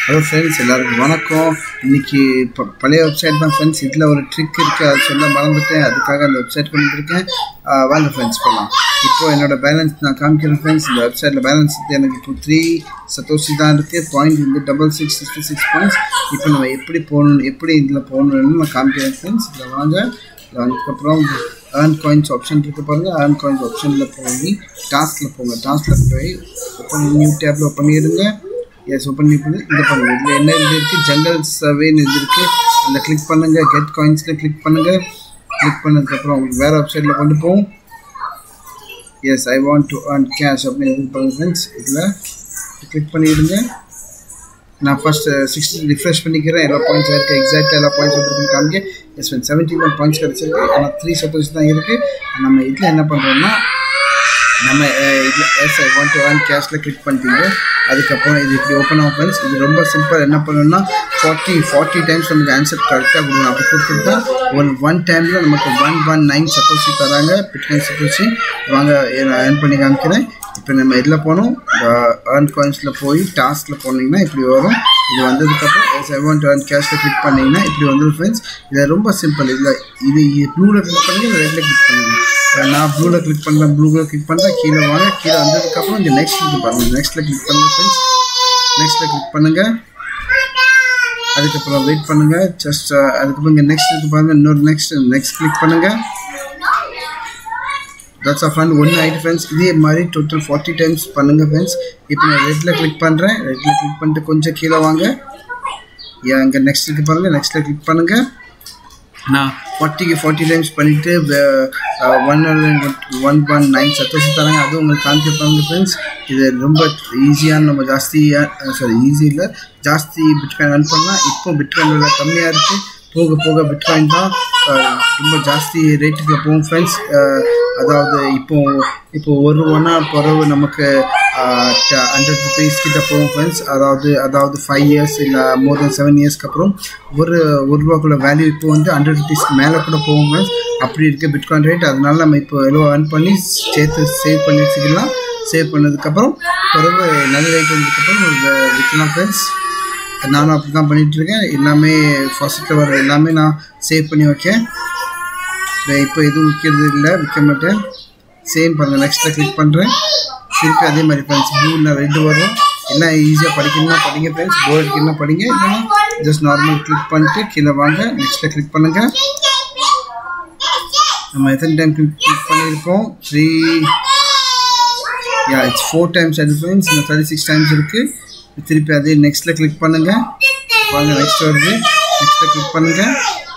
Hello friends எல்லாருக்கும் வணக்கம் இன்னைக்கு ப பழைய வெப்சைட் தான் ஃப்ரெண்ட்ஸ் இதில் ஒரு ட்ரிக் இருக்குது அது சொல்ல மறந்துட்டேன் அதுக்காக அந்த வெப்சைட் பண்ணிட்டுருக்கேன் வாங்க ஃப்ரெண்ட்ஸ் போகலாம் இப்போ என்னோட பேலன்ஸ் நான் காமிக்கிறேன் ஃப்ரெண்ட்ஸ் இந்த வெப்சைட்டில் பேலன்ஸ் வந்து எனக்கு இப்போ த்ரீ சத்தோசி தான் இருக்குது பாயிண்ட் வந்து double six sixty six points இப்போ நம்ம எப்படி போகணும் எப்படி இதில் போகணும்னு நான் காமிக்கிறேன் ஃப்ரெண்ட்ஸ் இதில் வாங்க இதில் வந்ததுக்கப்புறம் ஏர்ன் காயின்ஸ் ஆப்ஷன் இருக்கு பாருங்க ஏர்ன் காயின்ஸ் ஆப்ஷனில் போய் டாஸ்கில் போங்க டாஸ்கில் போய் ஓப்பன் நியூ டேப்பில் பண்ணிடுங்க எஸ் ஓப்பன் பண்ணி இந்த பண்ணுங்க இதில் என்ன இது இருக்குது ஜங்கல் சர்வேன்னு இது இருக்குது அதில் கிளிக் பண்ணுங்கள் கெட் காயின்ஸில் கிளிக் பண்ணுங்கள் கிளிக் பண்ணதுக்கப்புறம் உங்களுக்கு வேறு வெப்சைட்டில் கொண்டு போகும் yes I want to earn cash அப்படின்னு இது பண்ணுங்க ஃப்ரெண்ட்ஸ் இதில் கிளிக் பண்ணிவிடுங்க நான் ஃபஸ்ட்டு சிக்ஸ்டி ரிஃப்ரெஷ் பண்ணிக்கிறேன் எல்லா பாயிண்ட்ஸ் இருக்குது எக்ஸாக்டாக எல்லா பாயிண்ட்ஸ் வந்துருக்குன்னு காமிக்க yes friend seventy one points கிடச்சிருக்கு ஆனால் த்ரீ சப்போஸ் தான் இருக்குது நம்ம இதில் என்ன பண்ணுறோம்னா நம்ம இதில் yes I want to earn கேஷில் கிளிக் பண்ணிட்டீங்க அதுக்கப்புறம் இது இப்படி ஓப்பன் ஆகும் ஃப்ரெண்ட்ஸ் இது ரொம்ப சிம்பிள் என்ன பண்ணணும்னா ஃபார்ட்டி ஃபார்ட்டி டைம்ஸ் நமக்கு ஆன்சர் கரெக்டாக கொடுக்கணும் அப்படி கொடுத்துட்டா ஒரு ஒன் டைமில் நமக்கு ஒன் ஒன் நைன் சப்போசி தராங்க பிட்காயின் சப்போசி வாங்க நான் ஏர்ன் பண்ணி காமிக்கிறேன் இப்போ நம்ம இதில் போனோம் ஏர்ன் காயின்ஸில் போய் டாஸ்கில் போனீங்கன்னா இப்படி வரும் இது வந்ததுக்கப்புறம் எஸ் ஐ வாண்ட் ஏர்ன் கேஷில் கிளிக் பண்ணிங்கன்னா இப்படி வந்துடும் ஃப்ரெண்ட்ஸ் இது ரொம்ப சிம்பிள் இதில் இது ப்ளூவில் கிளிக் பண்ணுங்க இது ரெட்டில் கிளிக் பண்ணுங்க நான் ப்ளூவில் கிளிக் பண்ணுறேன் ப்ளூவில் கிளிக் பண்ணுறேன் கீழே வாங்க கீழே வந்ததுக்கப்புறம் இங்கே நெக்ஸ்ட் இது பாருங்கள் நெக்ஸ்ட்டில் கிளிக் பண்ணுங்கள் ஃப்ரெண்ட்ஸ் நெக்ஸ்ட்டில் கிளிக் பண்ணுங்கள் அதுக்கப்புறம் வெயிட் பண்ணுங்கள் ஜஸ்ட் அதுக்கப்புறம் இங்கே நெக்ஸ்ட் இருக்கு பாருங்கள் இன்னொரு நெக்ஸ்ட் நெக்ஸ்ட் கிளிக் பண்ணுங்கள் தட்ஸ் ஆஃப் ஃப்ரெண்ட் ஒன்று ஆகிட்டு ஃப்ரெண்ட்ஸ் இதே மாதிரி டோட்டல் ஃபார்ட்டி டைம்ஸ் பண்ணுங்கள் ஃப்ரெண்ட்ஸ் இப்போ நான் ரெட்டில் கிளிக் பண்ணுறேன் ரெட்டில் கிளிக் பண்ணிட்டு கொஞ்சம் கீழே வாங்க ஏன் இங்கே நெக்ஸ்ட் இருக்கு பாருங்கள் நெக்ஸ்ட்டில் கிளிக் பண்ணுங்கள் நான் ஃபார்ட்டிக்கு ஃபார்ட்டி டைம்ஸ் பண்ணிவிட்டு one one one nine satoshi தராங்க அதுவும் உங்களுக்கு காமிச்சிருப்பாங்க ஃப்ரெண்ட்ஸ் இது ரொம்ப ஈஸியான நம்ம ஜாஸ்தியாக சாரி ஈஸி இல்லை ஜாஸ்தி பிட்காயின் ரன் பண்ணால் இப்போ பிட்காயின் விலை கம்மியாக இருக்குது போக போக பிட்காயின் தான் ரொம்ப ஜாஸ்தி ரேட்டுக்கு போகும் ஃப்ரெண்ட்ஸ் அதாவது இப்போ இப்போ ஒரு ஒன்றா பிறகு நமக்கு ஹண்ட்ரட் ருபீஸ் கிட்ட போகும் ஃப்ரெண்ட்ஸ் அதாவது அதாவது ஃபைவ் இயர்ஸ் இல்லை மோர் தென் செவன் இயர்ஸ்க்கு அப்புறம் ஒரு ஒரு ரூபாக்குள்ள வேல்யூ இப்போ வந்து ஹண்ட்ரட் ருபீஸ்க்கு மேலே கூட போகும் ஃப்ரெண்ட்ஸ் அப்படி இருக்குது பிட்காயின் ரேட் அதனால நம்ம இப்போ எவ்வளோ ஏர்ன் பண்ணி சேர்த்து சேவ் பண்ணி வச்சுக்கலாம் சேவ் பண்ணதுக்கப்புறம் பிறகு நல்ல ரேட் வந்ததுக்கப்புறம் விற்கலாம் ஃப்ரெண்ட்ஸ் நானும் அப்படி தான் பண்ணிகிட்ருக்கேன் எல்லாமே ஃபஸ்ட்டில் வர எல்லாமே நான் சேவ் பண்ணி வைக்கேன் இப்போ எதுவும் விற்கிறது இல்லை விற்க மாட்டேன் சேம் பாருங்கள் நெக்ஸ்ட்டில் கிளிக் பண்ணுறேன் திருப்பி அதே மாதிரி ஃப்ரெண்ட்ஸ் ப்ளூவில் ரெண்டு வரும் எல்லாம் ஈஸியாக படிக்கணும்னா படிங்க ஃப்ரெண்ட்ஸ் போர் அடிக்கணும்னா படிங்க இல்லைன்னா ஜஸ்ட் நார்மல் கிளிக் பண்ணிட்டு கீழே வாங்க நெக்ஸ்ட்டில் கிளிக் பண்ணுங்கள் நம்ம எத்தனை டைம் கிளிக் கிளிக் பண்ணியிருக்கோம் three yeah it's four times அது ஃப்ரெண்ட்ஸ் இந்த தேர்ட்டி சிக்ஸ் டைம்ஸ் இருக்குது திருப்பி அதே நெக்ஸ்ட்டில் கிளிக் பண்ணுங்கள் வாங்க நெக்ஸ்ட் வருது நெக்ஸ்ட்டில் கிளிக் பண்ணுங்கள்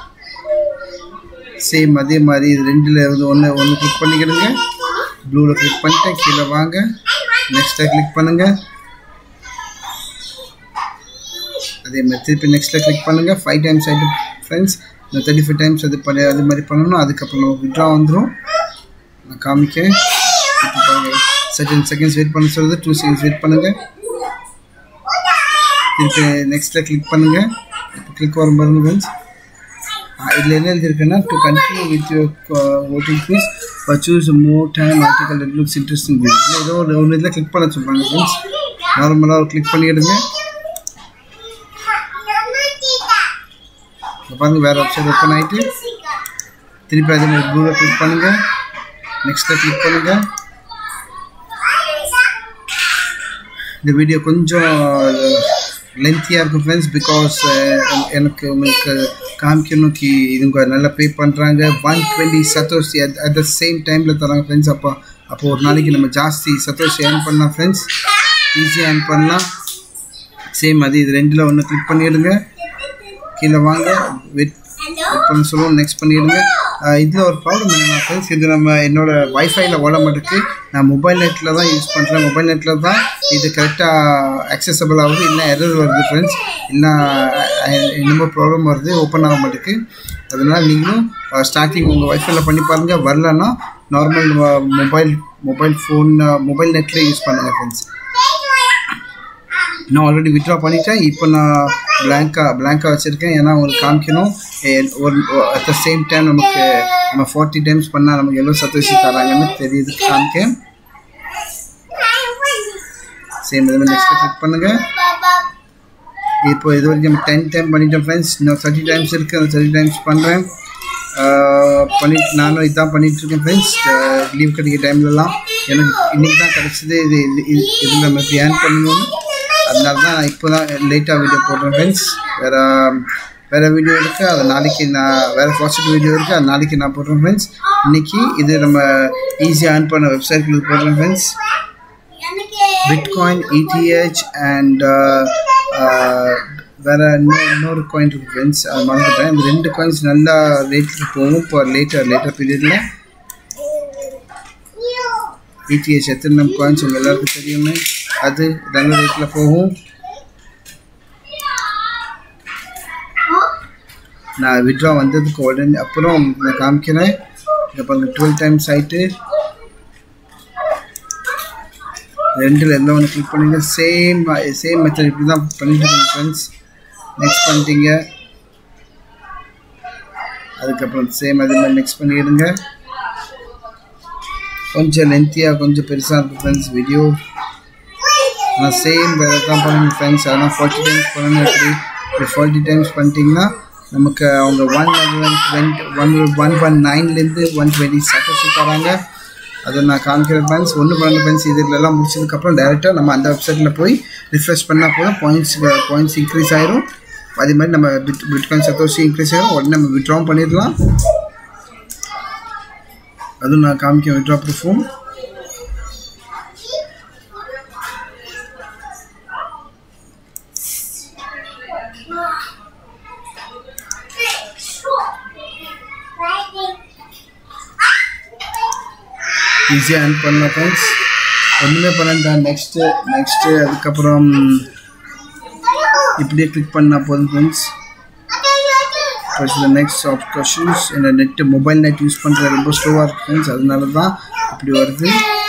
சேம் அதே மாதிரி இது ரெண்டில் வந்து ஒன்று ஒன்று கிளிக் பண்ணிக்கிடுங்க ப்ளூவில் கிளிக் பண்ணிட்டு கீழே வாங்க நெக்ஸ்ட்டில் கிளிக் பண்ணுங்கள் அதே மாதிரி திருப்பி நெக்ஸ்ட்டில் கிளிக் பண்ணுங்கள் ஃபைவ் டைம்ஸ் ஆகிட்டு ஃப்ரெண்ட்ஸ் இந்த தேர்ட்டி ஃபைவ் டைம்ஸ் அது பண்ணி அது மாதிரி பண்ணணும் அதுக்கப்புறம் நம்ம விட்ரா வந்துடும் நான் காமிக்கிறேன் இப்போ பாருங்கள் செகண்ட் செகண்ட்ஸ் வெயிட் பண்ண சொல்லுது டூ செகண்ட்ஸ் வெயிட் பண்ணுங்கள் திருப்பி நெக்ஸ்ட்டில் கிளிக் பண்ணுங்கள் இப்போ கிளிக் வரும் பாருங்க ஃப்ரெண்ட்ஸ் இதில் என்ன எழுதியிருக்குன்னா to continue with your voting fees but choose more time article it looks interesting இல்லை ஏதோ ஒரு ஒன்று இதில் கிளிக் பண்ண சொல்கிறாங்க ஃப்ரெண்ட்ஸ் நார்மலாக கிளிக் பண்ணிவிடுங்க பாருங்கள் வேறு வெப்சைட் ஓப்பன் ஆகிட்டு திருப்பி அதே மாதிரி ப்ளூவில் கிளிக் பண்ணுங்கள் நெக்ஸ்ட்டில் கிளிக் பண்ணுங்கள் இந்த வீடியோ கொஞ்சம் லென்த்தியாக இருக்கும் ஃப்ரெண்ட்ஸ் பிகாஸ் எனக்கு உங்களுக்கு காமிக்கணும் கி இவங்க நல்லா பே பண்ணுறாங்க one twenty satoshi at at the same டைமில் தராங்க ஃப்ரெண்ட்ஸ் அப்போ அப்போ ஒரு நாளைக்கு நம்ம ஜாஸ்தி சத்தோஷி ஏர்ன் பண்ணலாம் ஃப்ரெண்ட்ஸ் ஈஸியாக ஏர்ன் பண்ணலாம் சேம் அது இது ரெண்டில் ஒன்று கிளிக் பண்ணிவிடுங்க கீழே வாங்க வெயிட் வெயிட் பண்ண சொல்லுவோம் நெக்ஸ்ட் பண்ணிவிடுங்க இதில் ஒரு ப்ராப்ளம் என்னென்னா ஃப்ரெண்ட்ஸ் இது நம்ம என்னோடய வைஃபைல ஓட மாட்டேக்கு நான் மொபைல் நெட்டில் தான் யூஸ் பண்ணுறேன் மொபைல் நெட்டில் தான் இது கரெக்டாக அக்சசபிள் ஆகுது இல்லை எரர் வருது ஃப்ரெண்ட்ஸ் இல்லை என்னமோ ப்ராப்ளம் வருது ஓப்பன் ஆக மாட்டேக்கு அதனால் நீங்களும் ஸ்டார்டிங் உங்கள் வைஃபைல பண்ணி பாருங்கள் வரலன்னா normal mobile mobile phone mobile நெட்லேயே யூஸ் பண்ணுங்கள் ஃப்ரெண்ட்ஸ் நான் ஆல்ரெடி வித்ட்ரா பண்ணிட்டேன் இப்போ நான் பிளாங்காக பிளாங்காக வச்சுருக்கேன் ஏன்னா உங்களுக்கு காமிக்கணும் ஒரு அட் த சேம் டைம் நமக்கு நம்ம ஃபார்ட்டி டைம்ஸ் பண்ணால் நமக்கு எவ்வளோ சத்தோஷி தராங்கன்னு தெரியுது காமிக்க சேம் இதில் நெக்ஸ்ட்டு கிளிக் பண்ணுங்கள் இப்போ இது வரைக்கும் டென் டைம் பண்ணிட்டோம் ஃப்ரெண்ட்ஸ் இன்னும் தேர்ட்டி டைம்ஸ் இருக்குது அந்த தேர்ட்டி டைம்ஸ் பண்ணுறேன் பண்ணிட்டு நானும் இதுதான் பண்ணிகிட்ருக்கேன் ஃப்ரெண்ட்ஸ் லீவ் கிடைக்கிற டைம்லலாம் எனக்கு இன்றைக்கி தான் கிடச்சிது இது இது இது இது நம்ம இப்படி ஏர்ன் பண்ணணும்னு அதனால தான் நான் இப்போ தான் லேட்டாக வீடியோ போடுறேன் ஃப்ரெண்ட்ஸ் வேறு வேறு வீடியோ இருக்குது அது நாளைக்கு நான் வேறு பாசிட்டிவ் வீடியோ இருக்குது அது நாளைக்கு நான் போடுறேன் ஃப்ரெண்ட்ஸ் இன்றைக்கி இது நம்ம ஈஸியாக ஏர்ன் பண்ண வெப்சைட்டில் இது போடுறேன் ஃப்ரெண்ட்ஸ் பிட்காயின் இடிஹெச் அண்ட் வேறு இன்னொரு இன்னொரு காயின் இருக்குது ஃப்ரெண்ட்ஸ் அது மறந்துட்டேன் இந்த ரெண்டு காயின்ஸ் நல்லா ரேட்டுக்கு போகும் இப்போ லேட்டர் லேட்டர் பீரியடில் இடிஹெச் எத்தனை நம்ம காயின்ஸ் உங்கள் எல்லாருக்கும் தெரியுமே அது நல்ல ரேட்டில் போகும் நான் விட்ரா வந்ததுக்கு உடனே அப்புறம் நான் காமிக்கிறேன் இங்கே பாருங்க டுவெல் டைம்ஸ் ஆகிட்டு ரெண்டில் எந்த ஒன்று கிளிக் பண்ணுங்க சேம் சேம் மெத்தட் இப்படி தான் பண்ணிட்டு இருக்கேன் ஃப்ரெண்ட்ஸ் நெக்ஸ்ட் பண்ணிட்டீங்க அதுக்கப்புறம் சேம் அதே மாதிரி நெக்ஸ்ட் பண்ணிடுங்க கொஞ்சம் லென்த்தியாக கொஞ்சம் பெருசாக இருக்கும் ஃப்ரெண்ட்ஸ் வீடியோ ஆனால் சேம் வேறு தான் பண்ணணும் ஃப்ரெண்ட்ஸ் அதெல்லாம் ஃபார்ட்டி டைம்ஸ் பண்ணணும் எப்படி இப்படி ஃபார்ட்டி டைம்ஸ் பண்ணிட்டீங்கன்னா நமக்கு அவங்க one one twenty one one one நைன்லேருந்து ஒன் டுவெண்ட்டி சட்டோசி தராங்க அதை நான் காமிக்கிறேன் ஃப்ரெண்ட்ஸ் ஒன்று பண்ண ஃப்ரெண்ட்ஸ் இதுலலாம் முடிச்சதுக்கப்புறம் டேரெக்டாக நம்ம அந்த வெப்சைட்டில் போய் ரிஃப்ரெஷ் பண்ணால் போதும் பாயிண்ட்ஸ் பாயிண்ட்ஸ் இன்க்ரீஸ் ஆயிரும் அதே மாதிரி நம்ம பிட் பிட்காயின் சத்தோசி இன்க்ரீஸ் ஆயிரும் உடனே நம்ம விட்ராவும் பண்ணிடலாம் அதுவும் நான் காமிக்க விட்ரா ப்ரூஃபும் ஈஸியாக ஏர்ன் பண்ணலாம் ஃப்ரெண்ட்ஸ் ஒன்றுமே பண்ணண்டா நெக்ஸ்ட்டு நெக்ஸ்ட்டு அதுக்கப்புறம் இப்படியே கிளிக் பண்ணால் போதும் ஃப்ரெண்ட்ஸ் நெக்ஸ்ட் ஆஃப் கொஷின்ஸ் என்னோட நெட்டு மொபைல் நெட் யூஸ் பண்ணுறது ரொம்ப ஸ்லோவாக இருக்குது ஃப்ரெண்ட்ஸ் அதனால தான் இப்படி வருது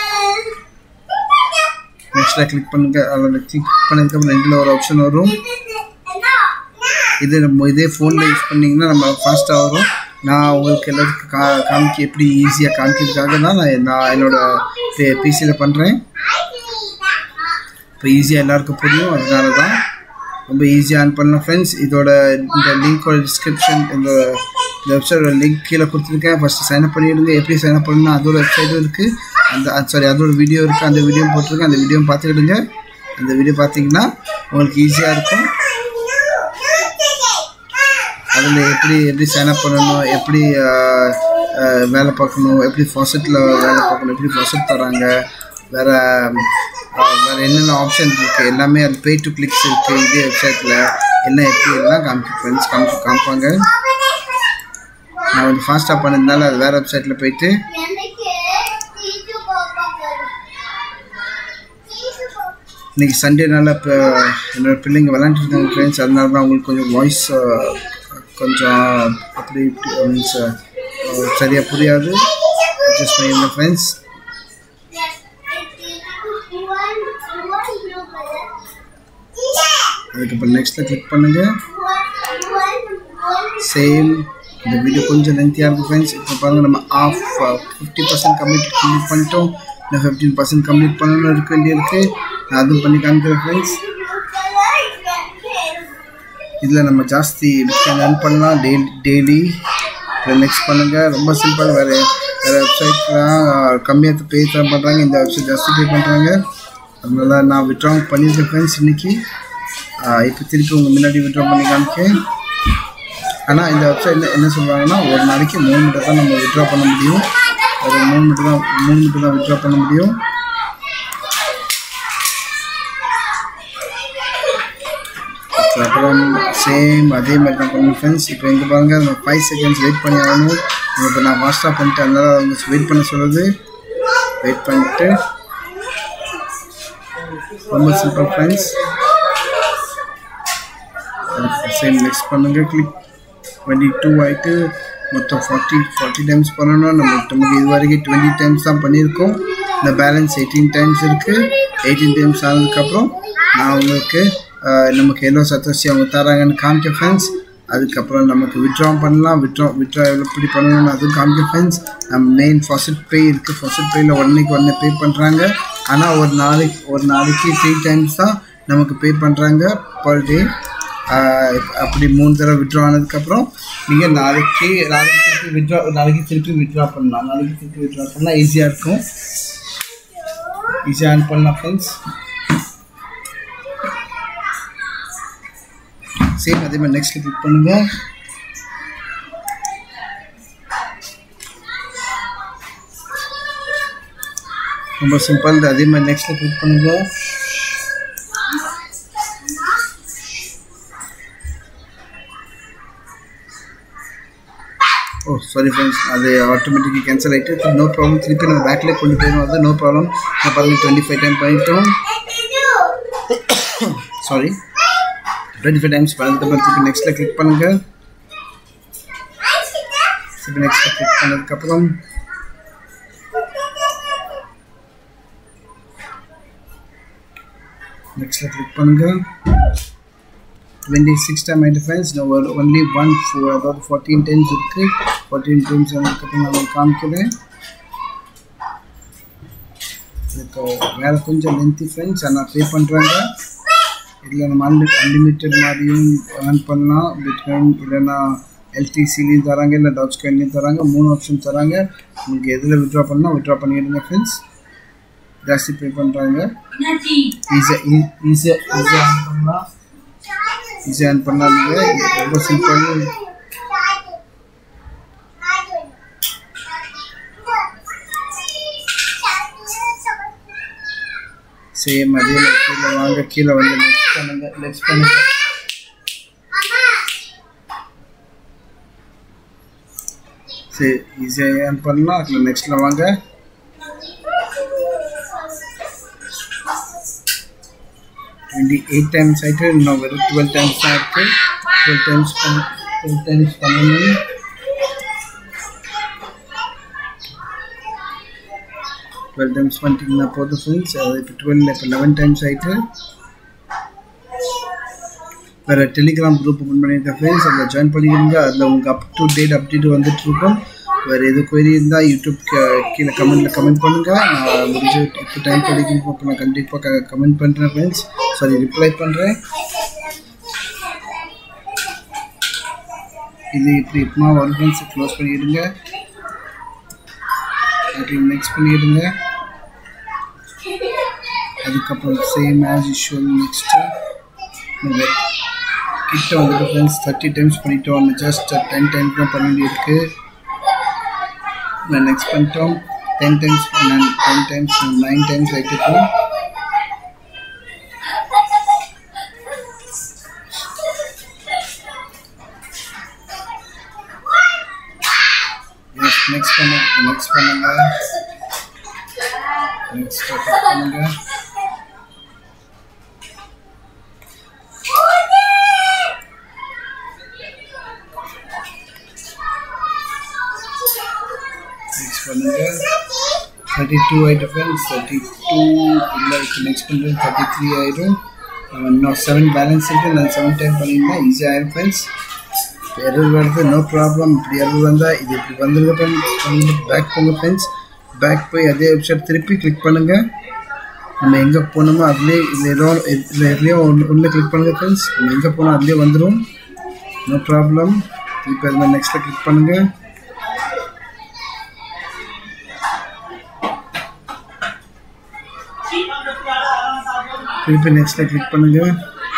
நெக்ஸ்ட்டில் கிளிக் பண்ணுங்க அதில் கிளிக் பண்ணதுக்கப்புறம் ரெண்டில் ஒரு ஆப்ஷன் வரும் இது நம்ம இதே ஃபோனில் யூஸ் பண்ணிங்கன்னா நம்ம ஃபாஸ்ட்டாக வரும் நான் உங்களுக்கு எல்லாத்துக்கும் கா காமிக்க எப்படி ஈஸியாக காமிக்கிறதுக்காக தான் நான் நான் என்னோடய பிசியில் பண்ணுறேன் இப்போ ஈஸியாக எல்லாருக்கும் புரியும் அதனால தான் ரொம்ப ஈஸியாக ஆன் பண்ணலாம் ஃப்ரெண்ட்ஸ் இதோட இந்த லிங்க்கோட டிஸ்கிரிப்ஷன் இந்த இந்த வெப்சைட்டோட லிங்க் கீழே கொடுத்துருக்கேன் ஃபஸ்ட்டு சைன்அப் பண்ணிவிடுங்க எப்படி சைன்அப் பண்ணணும் அதோட வெப்சைட்டும் இருக்குது அந்த சாரி அதோட வீடியோ இருக்குது அந்த வீடியோ போட்டிருக்கேன் அந்த வீடியோ பார்த்துக்கிடுங்க அந்த வீடியோ பார்த்தீங்கன்னா உங்களுக்கு ஈஸியாக இருக்கும் அதில் எப்படி எப்படி சைன்அப் பண்ணணும் எப்படி வேலை பார்க்கணும் எப்படி ஃபாசெட்டில் வேலை பார்க்கணும் எப்படி ஃபாசெட் தராங்க வேறு வேறு என்னென்ன ஆப்ஷன் இருக்குது எல்லாமே அது பே டு கிளிக்ஸ் இருக்குது இதே வெப்சைட்டில் எல்லாம் எப்படி எல்லாம் காமிக்க ஃப்ரெண்ட்ஸ் காமிச்சு காமிப்பாங்க நான் கொஞ்சம் ஃபாஸ்ட்டாக பண்ணியிருந்தாலும் அது வேறு வெப்சைட்டில் போயிட்டு இன்றைக்கி சண்டேனால இப்போ என்னோடய பிள்ளைங்க விளாண்டுட்டு இருக்காங்க ஃப்ரெண்ட்ஸ் அதனால தான் அவங்களுக்கு கொஞ்சம் வாய்ஸ் கொஞ்சம் அப்படி இப்படி மீன்ஸ் சரியாக புரியாது அட்ஜஸ்ட் பண்ணியிருந்தேன் ஃப்ரெண்ட்ஸ் அதுக்கப்புறம் நெக்ஸ்ட்டில் கிளிக் பண்ணுங்கள் சேம் இந்த வீடியோ கொஞ்சம் லென்த்தியாக இருக்கும் ஃப்ரெண்ட்ஸ் இப்போ பாருங்கள் நம்ம of fifty percent complete complete பண்ணிட்டோம் இன்னும் ஃபிஃப்டீன் பர்சன்ட் கம்ப்ளீட் பண்ணணும்னு இருக்க வேண்டியிருக்கு நான் அதுவும் பண்ணி காமிக்கிறேன் ஃப்ரெண்ட்ஸ் இதில் நம்ம ஜாஸ்தி பிட்காயின் ஏர்ன் பண்ணலாம் டெய்லி டெய்லி இதில் நெக்ஸ்ட் பண்ணுங்கள் ரொம்ப சிம்பிள் வேறு வேறு வெப்சைட்லாம் கம்மியாக பே தான் பண்ணுறாங்க இந்த வெப்சைட் ஜாஸ்தி பே பண்ணுறாங்க அதனால நான் விட்ரா பண்ணியிருக்கேன் ஃப்ரெண்ட்ஸ் இன்றைக்கி இப்போ திருப்பி உங்கள் முன்னாடி விட்ரா பண்ணி காமிக்கேன் ஆனால் இந்த வெப்சைட்டில் என்ன சொல்கிறாங்கன்னா ஒரு நாளைக்கு மூணு மீட்டர் தான் நம்ம விட்ரா பண்ண முடியும் ஒரு மூணு மீட்டர் தான் மூணு மீட்டர் தான் விட்ரா பண்ண முடியும் அப்புறம் சேம் அதே மாதிரி தான் பண்ணணும் ஃப்ரெண்ட்ஸ் இப்போ எங்கே பாருங்கள் நம்ம ஃபைவ் செகண்ட்ஸ் வெயிட் பண்ணி ஆகணும் இப்போ நான் ஃபாஸ்ட்டாக பண்ணிட்டு அதனால அவங்க வெயிட் பண்ண சொல்லுது வெயிட் பண்ணிட்டு ரொம்ப சிம்பிள் ஃப்ரெண்ட்ஸ் சேம் நெக்ஸ்ட் பண்ணுங்கள் கிளிக் டுவெண்ட்டி டூ ஆகிட்டு மொத்தம் ஃபார்ட்டி ஃபார்ட்டி டைம்ஸ் பண்ணணும் நம்ம நமக்கு இது வரைக்கும் டுவெண்ட்டி டைம்ஸ் தான் பண்ணியிருக்கோம் இந்த பேலன்ஸ் எயிட்டீன் டைம்ஸ் இருக்குது எயிட்டீன் டைம்ஸ் ஆனதுக்கப்புறம் நான் உங்களுக்கு நமக்கு எவ்வளோ சத்தோசி அவங்க தராங்கன்னு காமிக்க ஃப்ரெண்ட்ஸ் அதுக்கப்புறம் நமக்கு விட்ரா பண்ணலாம் விட்ரா விட்ரா எவ்வளோ எப்படி பண்ணணும்னு அதுவும் காமிக்க ஃப்ரெண்ட்ஸ் நம்ம மெயின் ஃபாஸ்ட் பே இருக்குது ஃபாஸ்ட் பேயில் உடனேக்கு உடனே பே பண்ணுறாங்க ஆனால் ஒரு நாளைக்கு ஒரு நாளைக்கு த்ரீ டைம்ஸ் தான் நமக்கு பே பண்ணுறாங்க பர் டே ஆஹ் அப்படி மூணு தடவை விட்ரா ஆனதுக்கப்புறம் நீங்கள் நாளைக்கு நாளைக்கு திருப்பி விட்ரா நாளைக்கு திருப்பி விட்ரா பண்ணலாம் நாளைக்கு திருப்பி விட்ரா பண்ணால் ஈஸியாக இருக்கும் ஈஸியாக ஆன் பண்ணலாம் ஃப்ரெண்ட்ஸ் சேம் அதே மாதிரி நெக்ஸ்ட் கிளிக் பண்ணுங்கள் ரொம்ப சிம்பிள் அதே மாதிரி நெக்ஸ்ட்டில் கிளிக் பண்ணுங்கள் ஓ சாரி ஃப்ரெண்ட்ஸ் அது ஆட்டோமேட்டிக்காக கேன்சல் ஆகிட்டு நோ ப்ராப்ளம் திருப்பி நம்ம பேக்கில் கொண்டு போயிடும் அது நோ ப்ராப்ளம் நான் பாருங்கள் டுவெண்ட்டி ஃபைவ் டைம் பண்ணிட்டோம் சாரி டுவெண்ட்டி ஃபைவ் டைம்ஸ் பண்ணதுக்கப்புறம் திருப்பி நெக்ஸ்ட்டில் கிளிக் பண்ணுங்கள் திருப்பி நெக்ஸ்ட்டில் கிளிக் பண்ணதுக்கப்புறம் நெக்ஸ்ட்டில் கிளிக் பண்ணுங்கள் டுவெண்ட்டி சிக்ஸ் டைம் ஆகிட்டு ஃப்ரெண்ட்ஸ் நான் ஒரு ஒன்லி ஒன் ஃபோர் அதாவது ஃபோர்டீன் டைம்ஸ் இருக்குது ஃபோர்டீன் டைம்ஸ் அதுக்கப்புறம் நான் காமிக்கிறேன் இப்போ வேறு கொஞ்சம் லென்த்தி ஃப்ரெண்ட்ஸ் ஆனால் பே பண்ணுறாங்க இதில் நம்ம அன்லி அன்லிமிட்டட் மாதிரியும் ஏர்ன் பண்ணலாம் பிட்காயின் இல்லைன்னா எல்டிசிலையும் தராங்க இல்லை டாட்ச் காயின்லையும் தராங்க மூணு ஆப்ஷன் தராங்க உங்களுக்கு எதில் விட்ரா பண்ணால் விட்ரா பண்ணிடுங்க ஃப்ரெண்ட்ஸ் ஜாஸ்தி பே பண்ணுறாங்க ஈஸியாக ஈஸியாக ஈஸியாக ஏர்ன் பண்ணலாம் ஈஸியாக ஏர்ன் பண்ணாதீங்க இது ரொம்ப சிம்பிள் சேம் அதே மாதிரி கீழே வாங்க கீழே வந்து நெக்ஸ்ட் பண்ணுங்க நெக்ஸ்ட் பண்ணுங்க சரி ஈஸியாக ஏர்ன் பண்ணலாம் அதில் நெக்ஸ்ட்டில் வாங்க டுவெண்ட்டி எயிட் டைம்ஸ் ஆகிட்டு இன்னும் வெறும் டுவெல் டைம்ஸ் தான் இருக்குது டுவெல் டைம்ஸ் பண்ண டுவெல் டைம்ஸ் பண்ணணும் டுவெல் டைம்ஸ் பண்ணிட்டீங்கன்னா போதும் ஃப்ரெண்ட்ஸ் அது இப்போ டுவெல் இப்போ லெவன் டைம்ஸ் ஆகிட்டு வேறு டெலிகிராம் குரூப் ஓப்பன் பண்ணியிருக்கேன் ஃப்ரெண்ட்ஸ் அதில் ஜாயின் பண்ணிக்கிறீங்க அதில் உங்களுக்கு அப் டு டேட் அப்டேட் வந்துட்டு இருக்கும் வேறு எது கொயரி இருந்தால் யூடியூப் கீழே கமெண்ட்டில் கமெண்ட் பண்ணுங்கள் நான் முடிஞ்ச இப்போ டைம் கிடைக்கும் இப்போ நான் கண்டிப்பாக கமெண்ட் பண்ணுறேன் ஃப்ரெண்ட்ஸ் சாரி ரிப்ளை பண்ணுறேன் இது இப்படி எப்பமா வரும் ஃப்ரெண்ட்ஸ் க்ளோஸ் பண்ணிடுங்க அப்படி நெக்ஸ்ட் பண்ணிடுங்க அதுக்கப்புறம் சேம் ஆஸ் யூஷுவல் நெக்ஸ்ட்டு கிட்ட வந்துட்டு ஃப்ரெண்ட்ஸ் தேர்ட்டி டைம்ஸ் பண்ணிட்டோம் ஜஸ்ட் டென் டைம்ஸ் தான் பண்ண வேண்டியிருக்கு நான் நெக்ஸ்ட் பண்ணிட்டோம் டென் டைம்ஸ் நான் டென் டைம்ஸ் நைன் டைம்ஸ் ஆகிட்டு நெக்ஸ்ட் பண்ண நெக்ஸ்ட் பண்ணுங்க நெக்ஸ்ட் பண்ணுங்க நெக்ஸ்ட் பண்ணுங்க தேர்ட்டி டூ ஆகிட்டு ஃப்ரெண்ட்ஸ் தேர்ட்டி டூ இல்லை இப்போ நெக்ஸ்ட் பண்ணுறது தேர்ட்டி த்ரீ ஆகிடும் இன்னும் செவன் பேலன்ஸ் இருக்குது நான் செவன் டைம் பண்ணியிருந்தேன் ஈஸியாக ஆயிரும் ஃப்ரெண்ட்ஸ் எரர் வருது நோ ப்ராப்ளம் இப்படி எரர் வந்தால் இது இப்படி வந்துருங்க ஃப்ரெண்ட்ஸ் பேக் போங்க ஃப்ரெண்ட்ஸ் பேக் போய் அதே வெப்சைட் திருப்பி கிளிக் பண்ணுங்கள் நம்ம எங்கே போனோமோ அதுலேயே இதில் ஏதோ இதில் எதுலேயோ ஒன்று ஒன்று கிளிக் பண்ணுங்கள் ஃப்ரெண்ட்ஸ் நம்ம எங்கே போனோம் அதுலேயே வந்துடும் நோ ப்ராப்ளம் இப்போ அதில் நெக்ஸ்ட்டில் கிளிக் பண்ணுங்கள் திருப்பி நெக்ஸ்ட்டில் கிளிக் பண்ணுங்கள்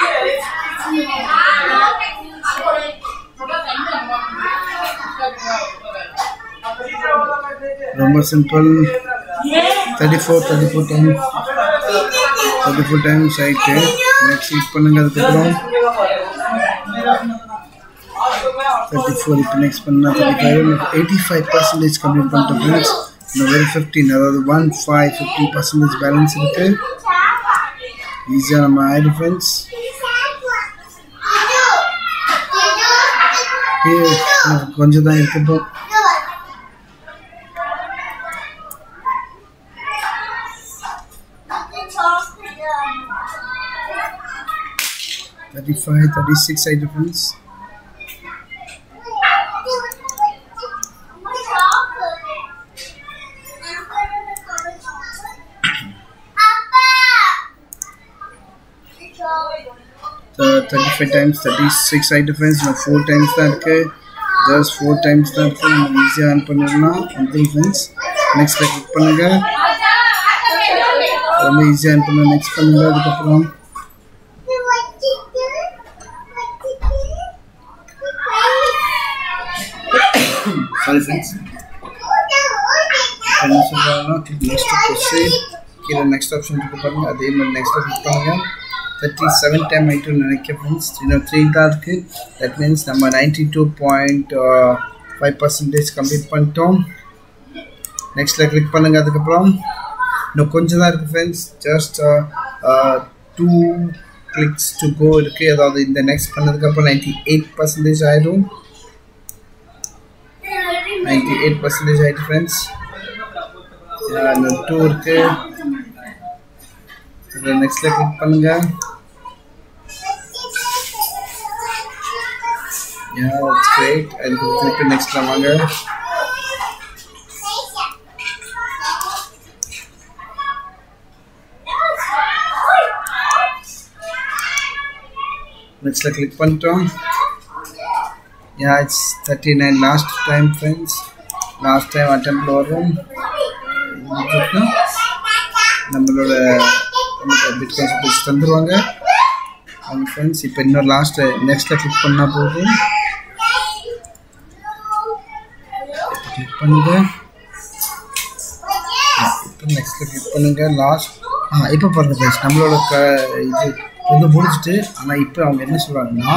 ரொம்ப simple thirty four thirty four time thirty four times ஆகிட்டு நெக்ஸ்ட் கிளிக் பண்ணுங்க அதுக்கப்புறம் தேர்ட்டி ஃபோர் இப்போ நெக்ஸ்ட் பண்ணால் thirty five eighty five percentage complete பண்ணிட்டோம் ஃப்ரெண்ட்ஸ் இன்னும் வெறும் ஃபிஃப்டீன் அதாவது one five fifty percentage balance இருக்குது ஈஸியாக நம்ம ஆயிடும் ஃப்ரெண்ட்ஸ் கொஞ்சம் தான் இருக்கட்டும் தேர்ட்டி ஃபைவ் தேர்ட்டி சிக்ஸ் ஆயிட்டு friends thirty five times thirty six ஆகிட்டு ஃப்ரெண்ட்ஸ் இன்னும் ஃபோர் டைம்ஸ் தான் இருக்குது ஜஸ்ட் ஃபோர் டைம்ஸ் தான் இருக்குது நம்ம ஈஸியாக ஆன் பண்ணிடலாம் வந்துடும் ஃப்ரெண்ட்ஸ் நெக்ஸ்ட்டில் கிளிக் பண்ணுங்கள் ரொம்ப ஈஸியாக ஆன் பண்ண நெக்ஸ்ட் பண்ணுங்கள் அதுக்கப்புறம் சாரி ஃப்ரெண்ட்ஸ் என்ன சொல்கிறாங்கன்னா நெக்ஸ்ட் ப்ரொசீட் கீழே நெக்ஸ்ட் ஆப்ஷன் இருக்கு பாருங்கள் அதே மாதிரி நெக்ஸ்ட் கிளிக் பண்ணுங்கள் தேர்ட்டி செவன் டைம் ஆகிட்டு நினைக்கிறேன் ஃப்ரெண்ட்ஸ் இன்னும் த்ரீ தான் இருக்குது தட் மீன்ஸ் நம்ம ninety two point five percentage complete பண்ணிட்டோம் நெக்ஸ்ட்டில் கிளிக் பண்ணுங்கள் அதுக்கப்புறம் இன்னும் கொஞ்சம் தான் இருக்குது friends just two clicks to go இருக்குது அதாவது இந்த நெக்ஸ்ட் பண்ணதுக்கப்புறம் நைன்டி எயிட் பர்சன்டேஜ் ஆகிடும் நைன்டி எயிட் பர்சன்டேஜ் ஆகிட்டு ஃப்ரெண்ட்ஸ் இன்னும் டூ இருக்குது இதில் நெக்ஸ்ட்டில் கிளிக் பண்ணுங்கள் Yeah, that's great. அதுக்கு திருப்பி நெக்ஸ்ட்டில் வாங்க நெக்ஸ்ட்டில் கிளிக் பண்ணிட்டோம் yeah it's thirty nine last time friends last time அட்டெம்ப்டில் வரும் நம்மளோட நம்மளோட பிட்காயின் சர்வீஸ் தந்துடுவாங்க அவங்க ஃப்ரெண்ட்ஸ் இப்போ இன்னொரு லாஸ்ட்டு நெக்ஸ்ட்டில் கிளிக் பண்ணால் போதும் கிளிக் பண்ணுங்க இப்போ நெக்ஸ்ட்டில் கிளிக் பண்ணுங்க லாஸ்ட் ஆ இப்போ பாருங்கள் ஃப்ரெண்ட்ஸ் நம்மளோட க இது வந்து முடிச்சுட்டு ஆனால் இப்போ அவங்க என்ன சொல்கிறாங்கன்னா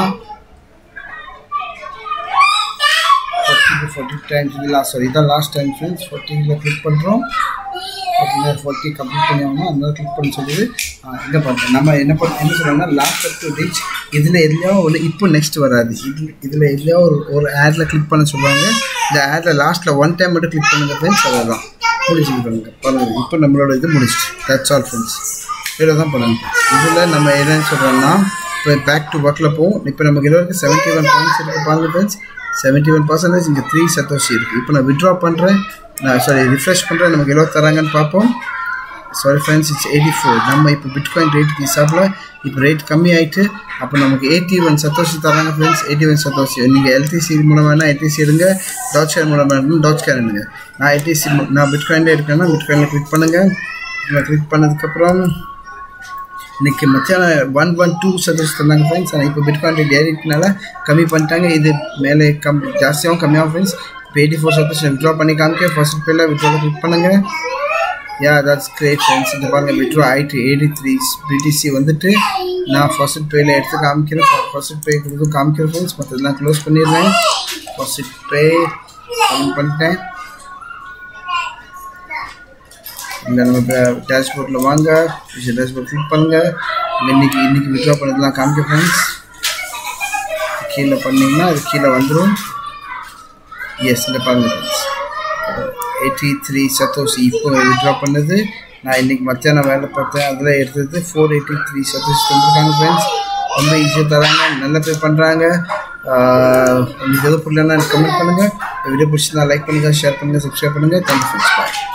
ஃபார்ட்டி டு ஃபார்ட்டி டைம்ஸ் இது லாஸ்ட் சாரி இதான் லாஸ்ட் டைம் ஃப்ரெண்ட்ஸ் ஃபார்ட்டியில் கிளிக் பண்ணுறோம் பார்த்தீங்கன்னா ஃபார்ட்டி கம்ப்ளீட் பண்ணி ஆகணும் அந்த கிளிக் பண்ண சொல்லுது இங்கே பாருங்கள் நம்ம என்ன பண்ண என்ன சொல்கிறோம்னா லாஸ்ட் அப் டு ரீச் இதில் எதுலையோ ஒரு இப்போ நெக்ஸ்ட் வராது இதில் இதில் எதுலையோ ஒரு ஒரு ஆடில் கிளிக் பண்ண சொல்லுவாங்க இந்த ஆடில் லாஸ்ட்டில் ஒன் டைம் மட்டும் கிளிக் பண்ணுங்கள் ஃப்ரெண்ட்ஸ் அதான் முடிச்சுட்டு பாருங்க பாருங்கள் இப்போ நம்மளோட இது முடிச்சிட்டு தட்ஸ் ஆல் ஃப்ரெண்ட்ஸ் இதில் தான் பண்ணணும் இதில் நம்ம என்னன்னு சொல்கிறோம்னா இப்போ பேக் டு ஒர்க்கில் போவோம் இப்போ நமக்கு இது வரைக்கும் செவன்ட்டி ஒன் பாயிண்ட்ஸ் இருக்குது பாருங்கள் ஃப்ரெண்ட்ஸ் செவன்ட்டி ஒன் பர்சன்டேஜ் இங்கே த்ரீ சத்தோஷி இருக்குது இப்போ நான் விட்ரா பண்ணுறேன் நான் சாரி ரிஃப்ரெஷ் பண்ணுறேன் நமக்கு எவ்வளோ தராங்கன்னு பார்ப்போம் sorry friends it's eighty four நம்ம இப்போ பிட்காயின் ரேட்டுக்கு ஹிசாபில் இப்போ ரேட் கம்மி ஆகிட்டு அப்போ நமக்கு எயிட்டி ஒன் சத்தோஷி தராங்க ஃப்ரெண்ட்ஸ் எயிட்டி ஒன் சத்தோஷி நீங்கள் எல்டிசி மூலம் வேணால் எல்டிசி எடுங்க டாட் கேர் மூலம் வேணும் டாட் கேர் எடுங்க நான் எல்டிசி நான் பிட்காயினில் இருக்கேன்னா பிட்காயினில் கிளிக் பண்ணுங்கள் கிளிக் பண்ணதுக்கப்புறம் இன்றைக்கி மத்தியானம் ஒன் ஒன் டூ சர்வீஸ் தந்தாங்க ஃப்ரெண்ட்ஸ் ஆனால் இப்போ பிட்காயின் ரேட் ஏறிட்டனால கம்மி பண்ணிட்டாங்க இது மேலே கம் ஜாஸ்தியாகவும் கம்மியாகும் ஃப்ரெண்ட்ஸ் இப்போ எயிட்டி ஃபோர் சர்வீஸ் விட்ரா பண்ணி காமிக்க ஃபர்ஸ்ட் பேரில் விட்ரா கிளிக் பண்ணுங்கள் யா தட்ஸ் கிரேட் ஃப்ரெண்ட்ஸ் இந்த பாருங்கள் விட்ரா ஆயிட்டு எயிட்டி த்ரீ பிடிசி வந்துட்டு நான் ஃபர்ஸ்ட் பேயில் எடுத்து காமிக்கிறேன் ஃபர்ஸ்ட் பே கொடுத்து காமிக்கிறேன் ஃப்ரெண்ட்ஸ் மற்றதெல்லாம் க்ளோஸ் பண்ணிடுறேன் ஃபர்ஸ்ட் பே பண்ணிட்டேன் இந்த நம்ம டேஷ்போர்ட்டில் வாங்க டேஷ்போர்ட் கிளிக் பண்ணுங்கள் இன்னைக்கு இன்னைக்கு விட்ரா பண்ணதெல்லாம் காமிக்க ஃப்ரெண்ட்ஸ் கீழே பண்ணிங்கன்னா அது கீழே வந்துடும் எஸ் இந்த பாருங்க ஃப்ரெண்ட்ஸ் எயிட்டி த்ரீ சத்தோசி இப்போ விட்ரா பண்ணது நான் இன்றைக்கி மத்தியானம் வேலை பார்த்தேன் அதில் எடுத்தது ஃபோர் எயிட்டி த்ரீ சத்தோசி தந்துருக்காங்க ஃப்ரெண்ட்ஸ் ரொம்ப ஈஸியாக தராங்க நல்ல பே பண்ணுறாங்க உங்களுக்கு எதுவும் புரியலன்னா கமெண்ட் பண்ணுங்கள் வீடியோ பிடிச்சிருந்தா லைக் பண்ணுங்கள் ஷேர் பண்ணுங்கள் சப்ஸ்கிரைப் பண்ணுங்கள் தேங்க்யூ ஃப்ரெண்ட்ஸ் பாய்